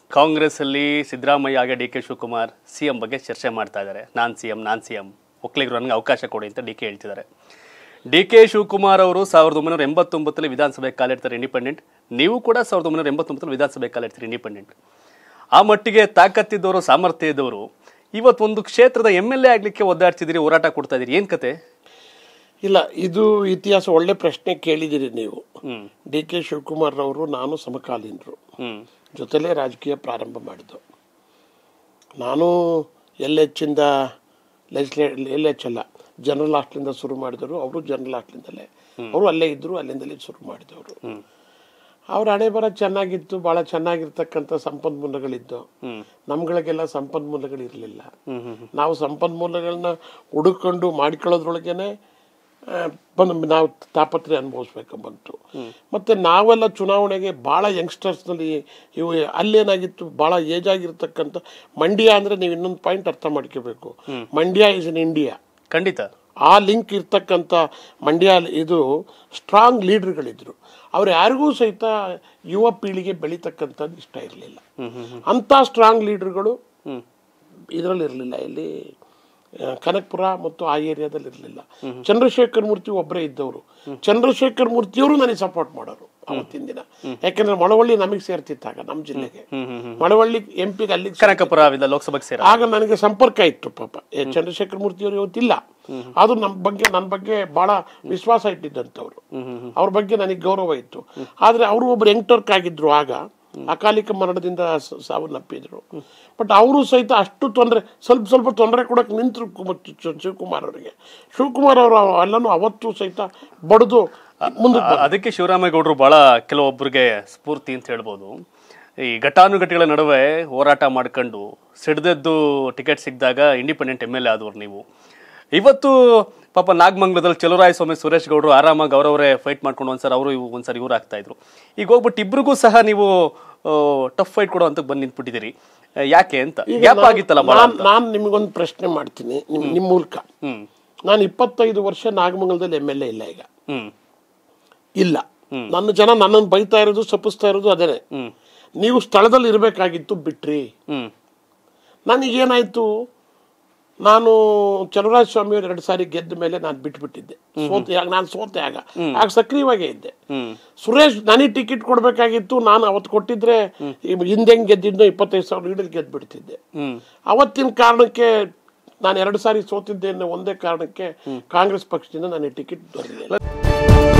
ಕಾಂಗ್ರೆಸ್ ಅಲ್ಲಿ ಸಿದ್ದರಾಮಯ್ಯ ಹಾಗೆ D K Shivakumar C M ಬಗ್ಗೆ ಚರ್ಚೆ ಮಾಡ್ತಾ ಇದ್ದಾರೆ ನಾನ್ ಸಿ ಎಂ ನಾನ್ ಸಿ ಎಂ ಒಕ್ಕಲಿಗರು ನನಗೆ ಅವಕಾಶ ಕೊಡಿ ಅಂತ ಡಿ ಕೆ ಹೇಳ್ತಿದ್ದಾರೆ ಡಿ ಕೆ ಶಿವಕುಮಾರ್ ಅವರು ಸಾವಿರದ ಒಂಬೈನೂರ ಎಂಬತ್ತೊಂಬತ್ತರಲ್ಲಿ ವಿಧಾನಸಭೆ ಕಾಲಿಡ್ತಾರೆ ಇಂಡಿಪೆಂಡೆಂಟ್ ನೀವು ಕೂಡ ಸಾವಿರದ ಒಂಬೈನೂರ ಎಂಬತ್ತೊಂಬತ್ತರಲ್ಲಿ ವಿಧಾನಸಭೆ ಕಾಲಿಡ್ತೀರಿ ಇಂಡಿಪೆಂಡೆಂಟ್ ಆ ಮಟ್ಟಿಗೆ ತಾಕತ್ತಿದ್ದವರು ಸಾಮರ್ಥ್ಯ ಇದ್ದವರು ಇವತ್ತು ಒಂದು ಕ್ಷೇತ್ರದ ಎಮ್ ಎಲ್ ಎ ಆಗ್ಲಿಕ್ಕೆ ಒದ್ದಾಡ್ತಿದ್ದೀರಿ ಹೋರಾಟ ಕೊಡ್ತಾ ಇದೀರಿ ಏನ್ ಕತೆ ಇಲ್ಲ ಇದು ಇತಿಹಾಸ ಒಳ್ಳೆ ಪ್ರಶ್ನೆ ಕೇಳಿದಿರಿ ನೀವು ಹ್ಮ್ ಡಿ ಕೆ ಶಿವಕುಮಾರ್ ಅವರು ನಾನು ಸಮಕಾಲೀನರು ಹ್ಮ್ ಜೊತೆಲೇ ರಾಜಕೀಯ ಪ್ರಾರಂಭ ಮಾಡಿದ್ದು ನಾನು ಎಲ್ ಎಚ್ಚಿಂದ ಲೆಜಿಸ್ಲೇ ಎಲ್ ಎಚ್ ಅಲ್ಲ ಜನರಲ್ ಹಾಸ್ಟ್ಲಿಂದ ಶುರು ಮಾಡಿದವರು ಅವರು ಜನರಲ್ ಹಾಸ್ಟ್ಲಿಂದಲೇ ಅವರು ಅಲ್ಲೇ ಇದ್ದರು ಅಲ್ಲಿಂದಲೇ ಶುರು ಮಾಡಿದವರು ಅವ್ರ ಹಣೆ ಬರ ಚೆನ್ನಾಗಿತ್ತು ಭಾಳ ಚೆನ್ನಾಗಿರ್ತಕ್ಕಂಥ ಸಂಪನ್ಮೂಲಗಳಿದ್ದು ನಮ್ಗಳಿಗೆಲ್ಲ ಸಂಪನ್ಮೂಲಗಳು ಇರಲಿಲ್ಲ ನಾವು ಸಂಪನ್ಮೂಲಗಳನ್ನ ಹುಡುಕೊಂಡು ಮಾಡ್ಕೊಳ್ಳೋದ್ರೊಳಗೇನೆ ಆ, ಬಂದು ನಾವು ತಾಪತ್ರೆ ಅನುಭವಿಸ್ಬೇಕು ಬಂತು ಮತ್ತೆ ನಾವೆಲ್ಲ ಚುನಾವಣೆಗೆ ಭಾಳ ಯಂಗ್ಸ್ಟರ್ಸ್ನಲ್ಲಿ ಇವು ಅಲ್ಲೇನಾಗಿತ್ತು ಭಾಳ ಏಜ್ ಆಗಿರ್ತಕ್ಕಂಥ ಮಂಡ್ಯ ಅಂದರೆ ನೀವು ಇನ್ನೊಂದು ಪಾಯಿಂಟ್ ಅರ್ಥ ಮಾಡ್ಕೋಬೇಕು ಮಂಡ್ಯ ಇಸ್ ಇನ್ ಇಂಡಿಯಾ ಖಂಡಿತ ಆ ಲಿಂಕ್ ಇರ್ತಕ್ಕಂಥ ಮಂಡ್ಯ ಇದು ಸ್ಟ್ರಾಂಗ್ ಲೀಡರ್ಗಳಿದ್ರು ಅವ್ರು ಯಾರಿಗೂ ಸಹಿತ ಯುವ ಪೀಳಿಗೆ ಬೆಳೀತಕ್ಕಂಥದ್ದು ಇಷ್ಟ ಇರಲಿಲ್ಲ ಅಂಥ ಸ್ಟ್ರಾಂಗ್ ಲೀಡರ್ಗಳು ಇದರಲ್ಲಿ ಇರಲಿಲ್ಲ ಇಲ್ಲಿ ಆ, ಕನಕಪುರ ಮತ್ತು ಆ ಏರಿಯಾದಲ್ಲಿ ಇರಲಿಲ್ಲ ಚಂದ್ರಶೇಖರ್ ಮೂರ್ತಿ ಒಬ್ಬರೇ ಇದ್ದವರು ಚಂದ್ರಶೇಖರ್ ಮೂರ್ತಿಯವರು ನನಗೆ ಸಪೋರ್ಟ್ ಮಾಡೋರು ಅವತ್ತಿನ ದಿನ ಯಾಕೆಂದ್ರೆ ಮಳವಳ್ಳಿ ನಮಗೆ ಸೇರ್ತಿತ್ತಾಗ ನಮ್ಮ ಜಿಲ್ಲೆಗೆ ಮಳವಳ್ಳಿ ಎಂ ಪಿಗೆ ಅಲ್ಲಿಗೆ ಕನಕಪುರ ವಿಧ ಲೋಕಸಭೆಗೆ ಸೇರ ಆಗ ನನಗೆ ಸಂಪರ್ಕ ಇತ್ತು ಪಾಪ ಏ, ಚಂದ್ರಶೇಖರ್ ಮೂರ್ತಿ ಅವರು ಇವತ್ತಿಲ್ಲ ಅದು ನಮ್ಮ ಬಗ್ಗೆ ನನ್ನ ಬಗ್ಗೆ ಬಹಳ ವಿಶ್ವಾಸ ಇಟ್ಟಿದ್ದಂಥವ್ರು ಅವ್ರ ಬಗ್ಗೆ ನನಗೆ ಗೌರವ ಇತ್ತು ಆದ್ರೆ ಅವರು ಒಬ್ರು ಯಂಗ್ಟರ್ಕ್ ಆಗಿದ್ರು ಆಗ ಅಕಾಲಿಕ ಮರಣದಿಂದ ಸ- ಸಾವನ್ನಪ್ಪಿದ್ರು ಬಟ್ ಅವರು ಸಹಿತ ಅಷ್ಟು ತೊಂದರೆ ಸ್ವಲ್ಪ ಸ್ವಲ್ಪ ತೊಂದರೆ ಕೊಡಕ್ಕೆ ನಿಂತರು ಶಿವಕುಮಾರ್ ಅವರಿಗೆ ಶಿವಕುಮಾರ್ ಅವರು ಎಲ್ಲನೂ ಅವತ್ತು ಸಹಿತ ಬಡ್ದು ಮುಂದೆ ಆ- ಅದಕ್ಕೆ ಶಿವರಾಮೇಗೌಡರು ಬಹಳ ಕೆಲವೊಬ್ಬರಿಗೆ ಸ್ಫೂರ್ತಿ ಅಂತ ಹೇಳ್ಬೋದು ಈ ಘಟಾನುಘಟಿಗಳ ನಡುವೆ ಹೋರಾಟ ಮಾಡ್ಕೊಂಡು ಸಿಡ್ದೆದ್ದು ಟಿಕೆಟ್ ಸಿಕ್ಕಿದಾಗ ಇಂಡಿಪೆಂಡೆಂಟ್ ಎಮ್ ಎಲ್ ಎ ಆದವ್ರು ನೀವು ಇವತ್ತು ಪಾಪ ನಾಗಮಂಗಲದಲ್ಲಿ ಚಲುರಾಯ ಸ್ವಾಮಿ ಸುರೇಶ್ ಗೌಡರು ಆರಾಮಾಗಿ ಅವರವರೇ ಫೈಟ್ ಮಾಡ್ಕೊಂಡು ಒಂದ್ಸರಿ ಅವರು ಇವು ಒಂದ್ಸರಿ ಇವ್ರು ಆಗ್ತಾ ಇದ್ರು ಈಗ ಹೋಗ್ಬಿಟ್ಟು ಇಬ್ರಿಗೂ ಸಹ ನೀವು ಟಫ್ ಫೈಟ್ ಕೊಡೋ ಅಂತ ಬಂದು ನಿಂತ್ಬಿಟ್ಟಿದ್ದೀರಿ ಆ, ಯಾಕೆ ಅಂತ ಗ್ಯಾಪ್ ಆಗಿತ್ತಲ್ಲ ಭಾಳ ನಾನು ನಾನು ನಿಮಗೊಂದು ಪ್ರಶ್ನೆ ಮಾಡ್ತೀನಿ ನಿಮ್ ನಿಮ್ಮ ಮೂಲಕ ಹ್ಮ್ ನಾನು ಇಪ್ಪತ್ತೈದು ವರ್ಷ ನಾಗಮಂಗಲದಲ್ಲಿ ಎಮ್ ಎಲ್ ಎ ಇಲ್ಲ ಈಗ ಹ್ಮ್ ಇಲ್ಲ ನನ್ನ ಜನ ನನ್ನನ್ನು ಬೈತಾ ಇರೋದು ಸಪಿಸ್ತಾ ಇರೋದು ಅದೇನೆ ಹ್ಮ್ ನೀವು ಸ್ಥಳದಲ್ಲಿ ಇರಬೇಕಾಗಿತ್ತು ಬಿಟ್ರಿ ಹ್ಮ್ ನನಗೇನಾಯ್ತು ನಾನು ಚಲುವರಾಜ ಸ್ವಾಮಿ ಅವರು ಎರಡು ಸಾರಿ ಗೆದ್ದ ಮೇಲೆ ನಾನು ಬಿಟ್ಬಿಟ್ಟಿದ್ದೆ ಸೋತೆ ಆಗ ನಾನು ಸೋತೆ ಆಗ ಆಗ ಸಕ್ರಿಯವಾಗೇ ಇದ್ದೆ ಹ್ಮ್ ಸುರೇಶ್ ನನಗೆ ಟಿಕೆಟ್ ಕೊಡಬೇಕಾಗಿತ್ತು ನಾನು ಅವತ್ತು ಕೊಟ್ಟಿದ್ರೆ ಈ ಹಿಂದೆ ಹೆಂಗ್ ಗೆದ್ದಿದ್ನೋ ಇಪ್ಪತ್ತೈದು ಸಾವಿರ ಲೀಡರ್ ಗೆದ್ದು ಬಿಡ್ತಿದ್ದೆ ಹ್ಮ್ ಅವತ್ತಿನ ಕಾರಣಕ್ಕೆ ನಾನು ಎರಡು ಸಾರಿ ಸೋತಿದ್ದೆ ಅನ್ನೋ ಒಂದೇ ಕಾರಣಕ್ಕೆ ಕಾಂಗ್ರೆಸ್ ಪಕ್ಷದಿಂದ ನನಗೆ ಟಿಕೆಟ್ ದೊರೆಯಲಿಲ್ಲ